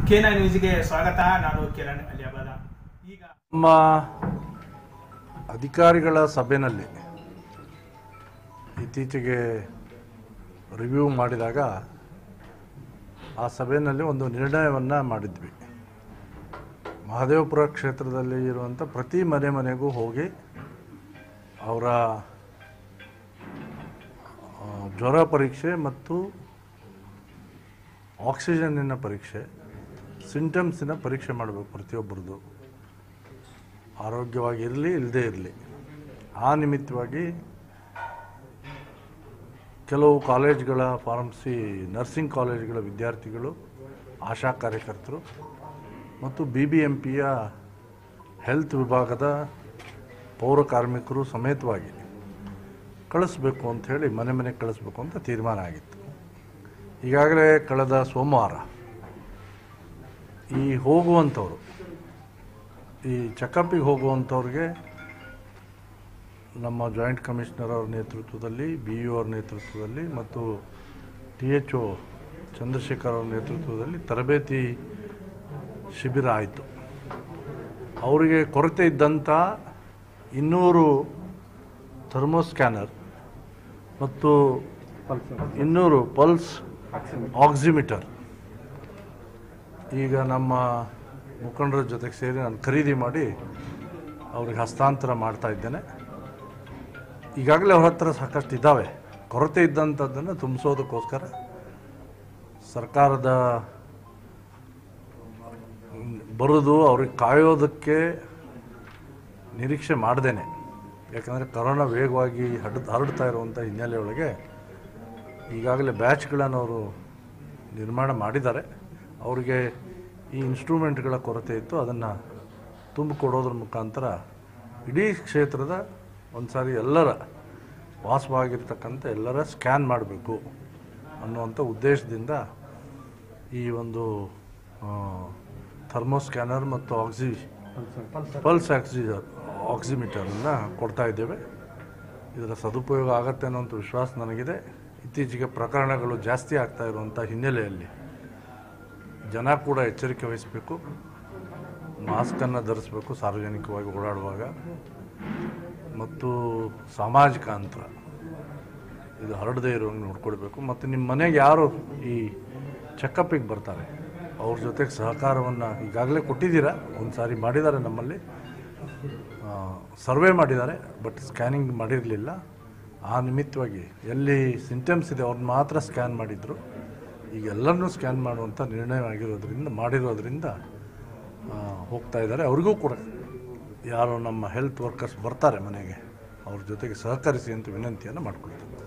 ಕೇನ ನ್ಯೂಸ್ಗೆ ಸ್ವಾಗತ ನಾನು ಕಿರಣ್ ಅಲಿಯಾಬಾದ ಈಗ ನಮ್ಮ ಅಧಿಕಾರಿಗಳ ಸಭೆಯಲ್ಲಿ ಇತ್ತೀಚೆಗೆ ರಿವ್ಯೂ ಮಾಡಿದಾಗ ಆ ಸಭೆಯಲ್ಲಿ ಒಂದು ನಿರ್ಣಯವನ್ನು ಮಾಡಿದ್ವಿ ಮಹದೇವಪುರ ಕ್ಷೇತ್ರದಲ್ಲಿ ಇರುವಂಥ ಪ್ರತಿ ಮನೆ ಮನೆಗೂ ಹೋಗಿ ಅವರ ಆ, ಜ್ವರ ಪರೀಕ್ಷೆ ಮತ್ತು ಆಕ್ಸಿಜನ್ನಿನ ಪರೀಕ್ಷೆ ಸಿಂಟಮ್ಸಿನ ಪರೀಕ್ಷೆ ಮಾಡಬೇಕು ಪ್ರತಿಯೊಬ್ಬರದ್ದು ಆರೋಗ್ಯವಾಗಿರಲಿ ಇಲ್ಲದೇ ಇರಲಿ ಆ ನಿಮಿತ್ತವಾಗಿ ಕೆಲವು ಕಾಲೇಜ್ಗಳ ಫಾರ್ಮಸಿ ನರ್ಸಿಂಗ್ ಕಾಲೇಜ್ಗಳ ವಿದ್ಯಾರ್ಥಿಗಳು ಆಶಾ ಕಾರ್ಯಕರ್ತರು ಮತ್ತು ಬಿ ಬಿ ಎಂ ಪಿಯ ಹೆಲ್ತ್ ವಿಭಾಗದ ಪೌರ ಕಾರ್ಮಿಕರು ಸಮೇತವಾಗಿ ಕಳಿಸ್ಬೇಕು ಅಂಥೇಳಿ ಮನೆ ಮನೆಗೆ ಕಳಿಸ್ಬೇಕು ಅಂತ ತೀರ್ಮಾನ ಆಗಿತ್ತು ಈಗಾಗಲೇ ಕಳೆದ ಸೋಮವಾರ ಈ ಹೋಗುವಂಥವ್ರು ಈ ಚೆಕಪ್ಪಿಗೆ ಹೋಗುವಂಥವ್ರಿಗೆ ನಮ್ಮ ಜಾಯಿಂಟ್ ಕಮಿಷನರ್ ಅವ್ರ ನೇತೃತ್ವದಲ್ಲಿ ಬಿ ಯು ಅವ್ರ ನೇತೃತ್ವದಲ್ಲಿ ಮತ್ತು ಟಿ ಎಚ್ ಒ ಚಂದ್ರಶೇಖರ್ ಅವ್ರ ನೇತೃತ್ವದಲ್ಲಿ ತರಬೇತಿ ಶಿಬಿರ ಆಯಿತು ಅವರಿಗೆ ಕೊರತೆ ಇದ್ದಂಥ ಇನ್ನೂರು ಥರ್ಮೋ ಸ್ಕ್ಯಾನರ್ ಮತ್ತು ಇನ್ನೂರು ಪಲ್ಸ್ ಆಕ್ಸಿಮೀಟರ್ ಈಗ ನಮ್ಮ ಮುಖಂಡರ ಜೊತೆಗೆ ಸೇರಿ ನಾನು ಖರೀದಿ ಮಾಡಿ ಅವ್ರಿಗೆ ಹಸ್ತಾಂತರ ಮಾಡ್ತಾ ಇದ್ದೇನೆ ಈಗಾಗಲೇ ಅವ್ರ ಹತ್ರ ಸಾಕಷ್ಟು ಇದ್ದಾವೆ ಕೊರತೆ ಇದ್ದಂಥದ್ದನ್ನು ತುಂಬಿಸೋದಕ್ಕೋಸ್ಕರ ಸರ್ಕಾರದ ಮ್, ಬರೋದು ಅವ್ರಿಗೆ ಕಾಯೋದಕ್ಕೆ ನಿರೀಕ್ಷೆ ಮಾಡ್ದೇನೆ ಯಾಕಂದರೆ ಕರೋನಾ ವೇಗವಾಗಿ ಹರಡ್ ಹರಡ್ತಾ ಇರುವಂಥ ಹಿನ್ನೆಲೆಯೊಳಗೆ ಈಗಾಗಲೇ ಬ್ಯಾಚ್ಗಳನ್ನು ಅವರು ನಿರ್ಮಾಣ ಮಾಡಿದ್ದಾರೆ ಅವರಿಗೆ ಈ ಇನ್ಸ್ಟ್ರೂಮೆಂಟ್ಗಳ ಕೊರತೆ ಇತ್ತು ಅದನ್ನು ತುಂಬಿಕೊಡೋದ್ರ ಮುಖಾಂತರ ಇಡೀ ಕ್ಷೇತ್ರದ ಒಂದು ಸಾರಿ ಎಲ್ಲರ ವಾಸವಾಗಿರ್ತಕ್ಕಂಥ ಎಲ್ಲರ ಸ್ಕ್ಯಾನ್ ಮಾಡಬೇಕು ಅನ್ನುವಂಥ ಉದ್ದೇಶದಿಂದ ಈ ಒಂದು ಥರ್ಮೋ ಸ್ಕ್ಯಾನರ್ ಮತ್ತು ಆಕ್ಸಿ ಪಲ್ಸ್ ಆಕ್ಸಿಜರ್ ಆಕ್ಸಿಮೀಟರನ್ನು ಕೊಡ್ತಾ ಇದ್ದೇವೆ ಇದರ ಸದುಪಯೋಗ ಆಗತ್ತೆ ಅನ್ನೋಂಥ ವಿಶ್ವಾಸ ನನಗಿದೆ ಇತ್ತೀಚೆಗೆ ಪ್ರಕರಣಗಳು ಜಾಸ್ತಿ ಆಗ್ತಾ ಇರುವಂಥ ಹಿನ್ನೆಲೆಯಲ್ಲಿ ಜನ ಕೂಡ ಎಚ್ಚರಿಕೆ ವಹಿಸಬೇಕು ಮಾಸ್ಕನ್ನು ಧರಿಸಬೇಕು ಸಾರ್ವಜನಿಕವಾಗಿ ಓಡಾಡುವಾಗ ಮತ್ತು ಸಾಮಾಜಿಕ ಅಂತರ ಇದು ಹರಡದೇ ಇರುವಂಗೆ ನೋಡ್ಕೊಳ್ಬೇಕು ಮತ್ತು ನಿಮ್ಮ ಮನೆಗೆ ಯಾರು ಈ ಚೆಕಪ್ಪಿಗೆ ಬರ್ತಾರೆ ಅವ್ರ ಜೊತೆಗೆ ಸಹಕಾರವನ್ನು ಈಗಾಗಲೇ ಕೊಟ್ಟಿದ್ದೀರಾ ಒಂದು ಸಾರಿ ಮಾಡಿದ್ದಾರೆ ನಮ್ಮಲ್ಲಿ ಸರ್ವೆ ಮಾಡಿದ್ದಾರೆ ಬಟ್ ಸ್ಕ್ಯಾನಿಂಗ್ ಮಾಡಿರಲಿಲ್ಲ ಆ ನಿಮಿತ್ತವಾಗಿ ಎಲ್ಲಿ ಸಿಂಟಮ್ಸ್ ಇದೆ ಅವ್ರನ್ನ ಮಾತ್ರ ಸ್ಕ್ಯಾನ್ ಮಾಡಿದರು ಈಗ ಎಲ್ಲರನ್ನೂ ಸ್ಕ್ಯಾನ್ ಮಾಡುವಂಥ ನಿರ್ಣಯ ಆಗಿರೋದ್ರಿಂದ ಮಾಡಿರೋದ್ರಿಂದ ಆ, ಹೋಗ್ತಾ ಇದ್ದಾರೆ ಅವ್ರಿಗೂ ಕೂಡ ಯಾರು ನಮ್ಮ ಹೆಲ್ತ್ ವರ್ಕರ್ಸ್ ಬರ್ತಾರೆ ಮನೆಗೆ ಅವ್ರ ಜೊತೆಗೆ ಸಹಕರಿಸಿ ಅಂತ ವಿನಂತಿಯನ್ನು ಮಾಡ್ಕೊಳ್ತೀನಿ